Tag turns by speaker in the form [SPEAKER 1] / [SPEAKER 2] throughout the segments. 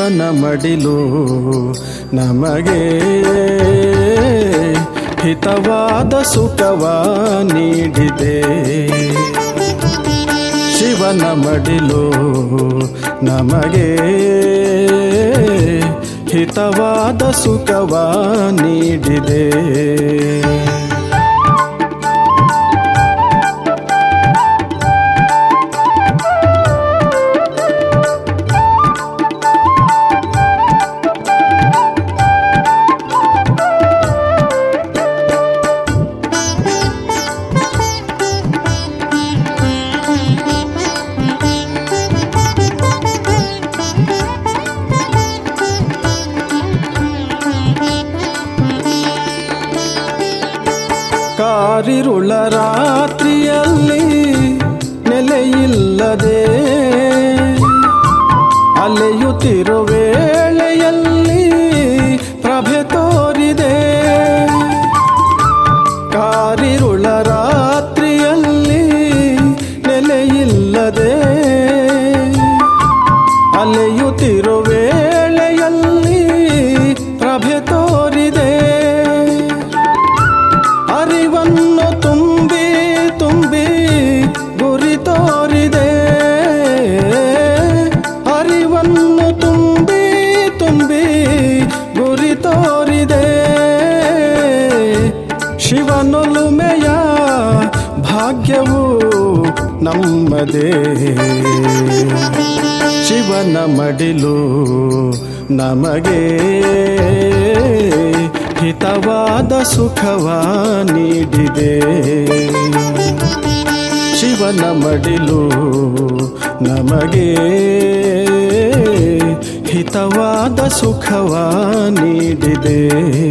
[SPEAKER 1] ಶಿವನ ಮಡಿಲು ನಮಗೆ ಹಿತವಾದ ಸುಖವ ನೀಡಿದೆ ಶಿವನ ಮಡಿಲು ನಮಗೆ ಹಿತವಾದ ಸುಖವ ನೀಡಿದೆ ಕಾರಿರುಳ ರಾತ್ರಿಯಲ್ಲಿ ನೆಲೆಯಿಲ್ಲದೆ ಅಲೆಯುತ್ತಿರೋ ವೇಳೆಯಲ್ಲಿ ಪ್ರಭೆ ತೋರಿದೆ ಕಾರಿರುಳ ರಾತ್ರಿಯಲ್ಲಿ ನೆಲೆಯಿಲ್ಲದೆ ಅಲೆಯುತ್ತಿರೋ ವೇಳೆಯಲ್ಲಿ ಪ್ರಭೆ ತೋರಿದೆ ಅರಿವನ್ನು ತುಂಬಿ ತುಂಬಿ ಗುರಿ ತೋರಿದೆ ಅರಿವನ್ನು ತುಂಬಿ ತುಂಬಿ ಗುರಿ ತೋರಿದೆ ಶಿವನೊಲುಮೆಯ ಭಾಗ್ಯವು ನಮ್ಮದೇ ಶಿವನ ಮಡಿಲು ನಮಗೆ ಹಿತವಾದ ಸುಖವ ನೀಡಿದೆ ಶಿವನ ಮಡಿಲು ನಮಗೆ ಹಿತವಾದ ಸುಖವ ನೀಡಿದೆ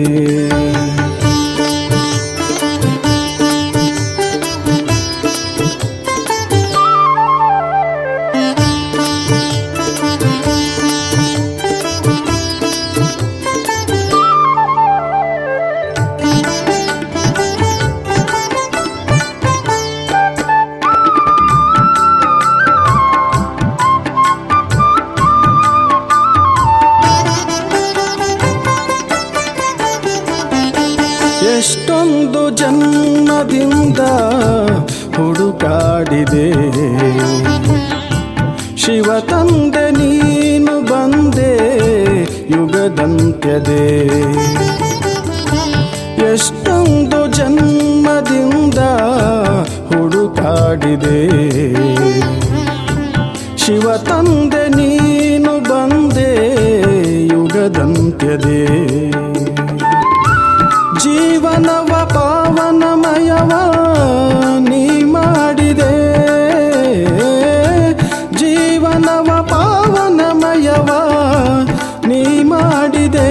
[SPEAKER 1] ಎಷ್ಟೊಂದು ಜನ್ಮದಿಂದ ಹುಡುಕಾಡಿದೆ ಶಿವ ತಂದೆ ನೀನು ಬಂದೆ ಯುಗದಂತ್ಯದೆ ಎಷ್ಟೊಂದು ಜನ್ಮದಿಂದ ಹುಡುಕಾಡಿದೆ ಶಿವ ತಂದೆ ನೀನು ಬಂದೆ ಯುಗದಂತ್ಯದೆ ಜೀವನವ ಪಾವನಮಯವ ನೀ ಮಾಡಿದೆ ಜೀವನವ ಪಾವನಮಯವ ನೀ ಮಾಡಿದೆ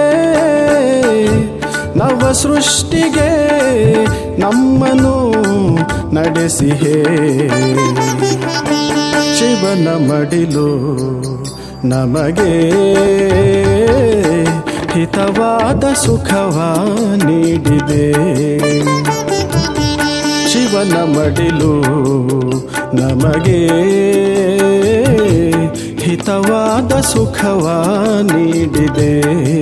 [SPEAKER 1] ನವ ಸೃಷ್ಟಿಗೆ ನಮ್ಮನು ನಡೆಸಿಹೇ ಶಿವನ ಮಡಿಲು ನಮಗೆ ಹಿತವಾದ ಸುಖವ ನೀಡಿದೆ ಶಿವನ ಮಡಿಲು ನಮಗೆ ಹಿತವಾದ ಸುಖವ ನೀಡಿದೆ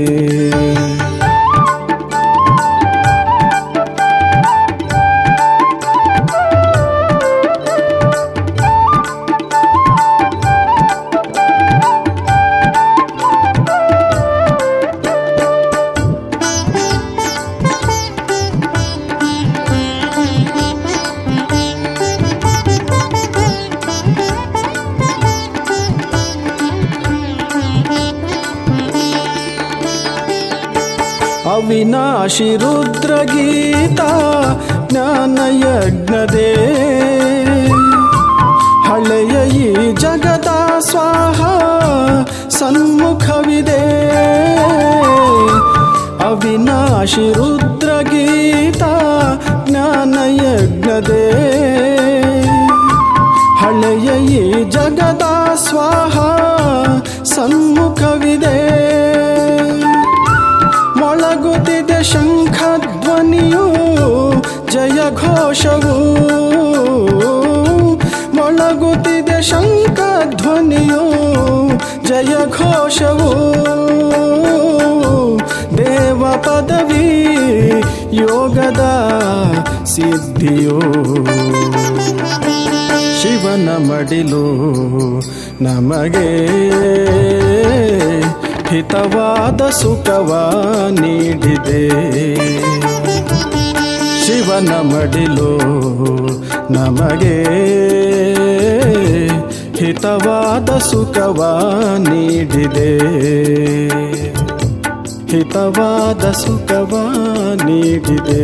[SPEAKER 1] ಅವಿನಾಶಿ ರುದ್ರಗೀತ ಜ್ಞಾನಯಜ್ಞದೇ ಹಳೆಯ ಈ ಜಗದ ಸ್ವಾಹ ಸನ್ಮುಖವಿದೆ ಅವಿನಾಶಿ ರುದ್ರಗೀತ ಜ್ಞಾನಯಜ್ಞದೇ ಹಳೆಯ ಈ ಜಗದ ಸ್ವಾಹ ಸನ್ಮುಖವಿದೆ ಮೊಳಗುತ್ತಿದೆ ಶಂಖಧ್ವನಿಯು ಜಯ ಘೋಷವು ಮೊಳಗುತ್ತಿದೆ ಶಂಖಧ್ವನಿಯು ಜಯ ಘೋಷವು ದೇವ ಪದವಿ ಯೋಗದ ಸಿದ್ಧಿಯೋ ಶಿವನ ಮಡಿಲು ನಮಗೆ ಹಿತವಾದ ಸುಖವ ನೀಡಿದೆ ಶಿವನ ಮಡಿಲು ನಮಗೆ ಹಿತವಾದ ಸುಖವ ನೀಡಿದೆ ಹಿತವಾದ ಸುಖವ ನೀಡಿದೆ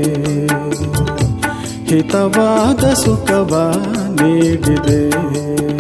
[SPEAKER 1] ಹಿತವಾದ ಸುಖವ ನೀಡಿದೆ